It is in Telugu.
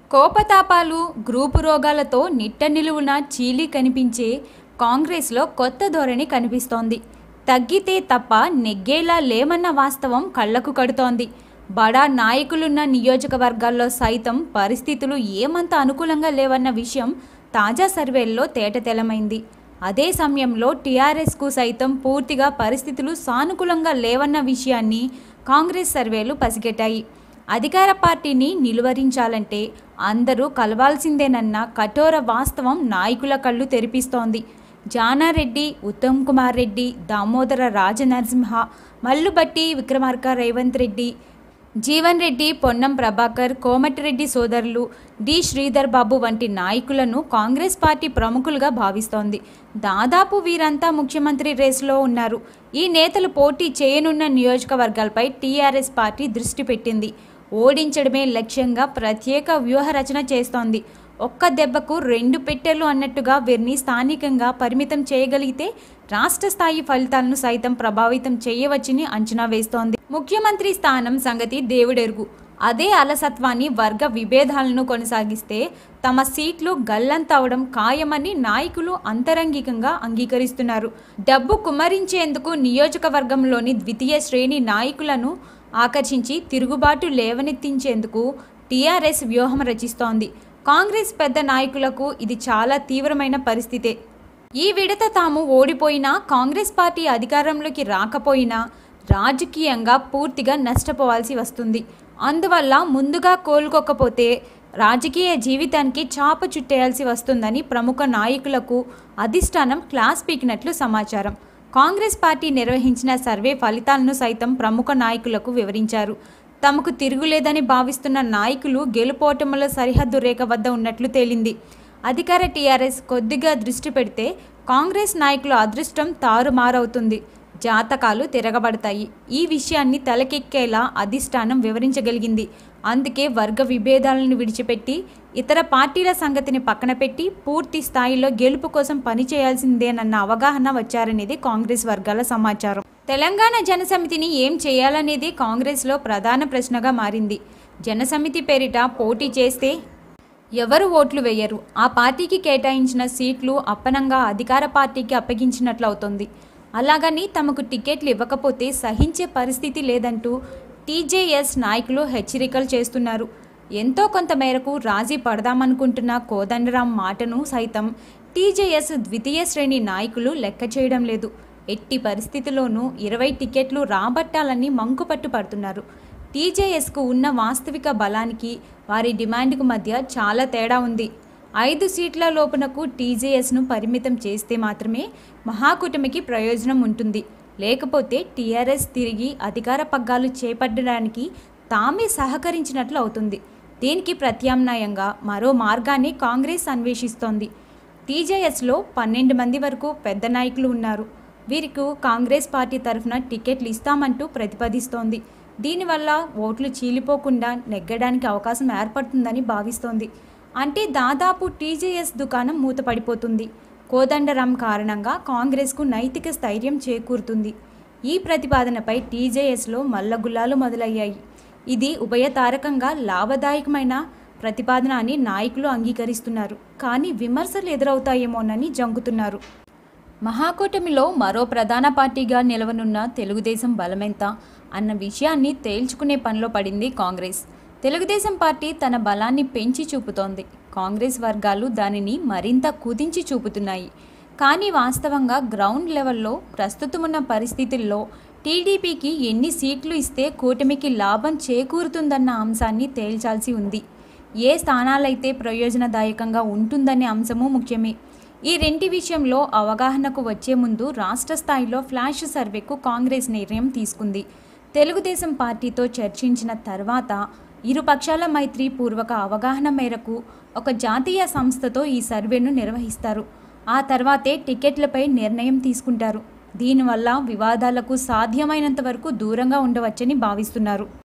కోపతాపాలు గ్రూపు రోగాలతో నిట్ట నిలువున చీలి కనిపించే కాంగ్రెస్లో కొత్త ధోరణి కనిపిస్తోంది తగ్గితే తప్ప నెగ్గేలా లేమన్న వాస్తవం కళ్లకు కడుతోంది బడా నాయకులున్న నియోజకవర్గాల్లో సైతం పరిస్థితులు ఏమంత అనుకూలంగా లేవన్న విషయం తాజా సర్వేల్లో తేటతెలమైంది అదే సమయంలో టీఆర్ఎస్కు సైతం పూర్తిగా పరిస్థితులు సానుకూలంగా లేవన్న విషయాన్ని కాంగ్రెస్ సర్వేలు పసిగట్టాయి అధికార పార్టీని నిలువరించాలంటే అందరూ కలవాల్సిందేనన్న కఠోర వాస్తవం నాయకుల కళ్ళు తెరిపిస్తోంది జానారెడ్డి ఉత్తమ్ కుమార్ రెడ్డి దామోదర రాజనరసింహ మల్లుబట్టి విక్రమార్క రేవంత్ రెడ్డి జీవన్ రెడ్డి పొన్నం ప్రభాకర్ కోమటిరెడ్డి సోదరులు డి శ్రీధర్ బాబు వంటి నాయకులను కాంగ్రెస్ పార్టీ ప్రముఖులుగా భావిస్తోంది దాదాపు వీరంతా ముఖ్యమంత్రి రేసులో ఉన్నారు ఈ నేతలు పోటీ చేయనున్న నియోజకవర్గాలపై టీఆర్ఎస్ పార్టీ దృష్టి పెట్టింది ఓడించడమే లక్ష్యంగా ప్రత్యేక వ్యూహ రచన చేస్తోంది ఒక్క దెబ్బకు రెండు పెట్టెలు అన్నట్టుగా వీరిని స్థానికంగా పరిమితం చేయగలిగితే రాష్ట్ర స్థాయి ఫలితాలను సైతం ప్రభావితం చేయవచ్చని అంచనా వేస్తోంది ముఖ్యమంత్రి స్థానం సంగతి దేవుడెరుగు అదే అలసత్వాన్ని వర్గ విభేదాలను కొనసాగిస్తే తమ సీట్లు గల్లంతవడం ఖాయమని నాయకులు అంతరంగికంగా అంగీకరిస్తున్నారు డబ్బు కుమ్మరించేందుకు నియోజకవర్గంలోని ద్వితీయ శ్రేణి నాయకులను ఆకర్షించి తిరుగుబాటు లేవనెత్తించేందుకు టీఆర్ఎస్ వ్యూహం రచిస్తోంది కాంగ్రెస్ పెద్ద నాయకులకు ఇది చాలా తీవ్రమైన పరిస్థితే ఈ విడత తాము ఓడిపోయినా కాంగ్రెస్ పార్టీ అధికారంలోకి రాకపోయినా రాజకీయంగా పూర్తిగా నష్టపోవాల్సి వస్తుంది అందువల్ల ముందుగా కోలుకోకపోతే రాజకీయ జీవితానికి చాప చుట్టేయాల్సి వస్తుందని ప్రముఖ నాయకులకు అధిష్టానం క్లాస్ పీకినట్లు సమాచారం కాంగ్రెస్ పార్టీ నిర్వహించిన సర్వే ఫలితాలను సైతం ప్రముఖ నాయకులకు వివరించారు తమకు తిరుగులేదని భావిస్తున్న నాయకులు గెలుపోటముల సరిహద్దు రేఖ వద్ద ఉన్నట్లు తేలింది అధికార టీఆర్ఎస్ కొద్దిగా దృష్టి పెడితే కాంగ్రెస్ నాయకుల అదృష్టం తారుమారవుతుంది జాతకాలు తిరగబడతాయి ఈ విషయాన్ని తలకెక్కేలా అధిష్టానం వివరించగలిగింది అందుకే వర్గ విభేదాలను విడిచిపెట్టి ఇతర పార్టీల సంగతిని పక్కన పెట్టి పూర్తి స్థాయిలో గెలుపు కోసం పనిచేయాల్సిందేనన్న అవగాహన వచ్చారనేది కాంగ్రెస్ వర్గాల సమాచారం తెలంగాణ జనసమితిని ఏం చేయాలనేది కాంగ్రెస్లో ప్రధాన ప్రశ్నగా మారింది జనసమితి పేరిట పోటీ చేస్తే ఎవరు ఓట్లు వేయరు ఆ పార్టీకి కేటాయించిన సీట్లు అప్పనంగా అధికార పార్టీకి అప్పగించినట్లు అవుతుంది అలాగని తమకు టికెట్లు ఇవ్వకపోతే సహించే పరిస్థితి లేదంటూ టీజేఎస్ నాయకులు హెచ్చరికలు చేస్తున్నారు ఎంతో కొంత మేరకు రాజీ పడదామనుకుంటున్న కోదండరాం మాటను సైతం టీజేఎస్ ద్వితీయ శ్రేణి నాయకులు లెక్క చేయడం లేదు ఎట్టి పరిస్థితిలోనూ ఇరవై టికెట్లు రాబట్టాలని మంకుపట్టు పడుతున్నారు టీజేఎస్కు ఉన్న వాస్తవిక బలానికి వారి డిమాండ్కు మధ్య చాలా తేడా ఉంది ఐదు సీట్ల లోపునకు టీజేఎస్ను పరిమితం చేస్తే మాత్రమే మహాకూటమికి ప్రయోజనం ఉంటుంది లేకపోతే టీఆర్ఎస్ తిరిగి అధికార పగ్గాలు చేపట్టడానికి తామే సహకరించినట్లు అవుతుంది దీనికి ప్రత్యామ్నాయంగా మరో మార్గాన్ని కాంగ్రెస్ అన్వేషిస్తోంది టీజేఎస్లో పన్నెండు మంది వరకు పెద్ద నాయకులు ఉన్నారు వీరికి కాంగ్రెస్ పార్టీ తరఫున టికెట్లు ఇస్తామంటూ ప్రతిపాదిస్తోంది దీనివల్ల ఓట్లు చీలిపోకుండా నెగ్గడానికి అవకాశం ఏర్పడుతుందని భావిస్తోంది అంటే దాదాపు టీజేఎస్ దుకాణం మూతపడిపోతుంది కోదండరాం కారణంగా కాంగ్రెస్కు నైతిక స్థైర్యం చేకూరుతుంది ఈ ప్రతిపాదనపై టీజేఎస్లో మల్లగుల్లాలు మొదలయ్యాయి ఇది ఉభయతారకంగా లాభదాయకమైన ప్రతిపాదన అని నాయకులు అంగీకరిస్తున్నారు కానీ విమర్శలు ఎదురవుతాయేమోనని జంకుతున్నారు మహాకూటమిలో మరో ప్రధాన పార్టీగా నిలవనున్న తెలుగుదేశం బలమెంత అన్న విషయాన్ని తేల్చుకునే పనిలో పడింది కాంగ్రెస్ తెలుగుదేశం పార్టీ తన బలాన్ని పెంచి చూపుతోంది కాంగ్రెస్ వర్గాలు దానిని మరింత కుదించి చూపుతున్నాయి కానీ వాస్తవంగా గ్రౌండ్ లెవెల్లో ప్రస్తుతమున్న పరిస్థితుల్లో టీడీపీకి ఎన్ని సీట్లు ఇస్తే కూటమికి లాభం చేకూరుతుందన్న అంశాన్ని తేల్చాల్సి ఉంది ఏ స్థానాలైతే ప్రయోజనదాయకంగా ఉంటుందనే అంశము ముఖ్యమే ఈ రెంటి విషయంలో అవగాహనకు వచ్చే ముందు రాష్ట్ర స్థాయిలో ఫ్లాష్ సర్వేకు కాంగ్రెస్ నిర్ణయం తీసుకుంది తెలుగుదేశం పార్టీతో చర్చించిన తర్వాత ఇరు పక్షాల మైత్రి పూర్వక అవగాహన మేరకు ఒక జాతీయ సంస్థతో ఈ సర్వేను నిర్వహిస్తారు ఆ తర్వాతే టికెట్లపై నిర్ణయం తీసుకుంటారు దీనివల్ల వివాదాలకు సాధ్యమైనంత వరకు దూరంగా ఉండవచ్చని భావిస్తున్నారు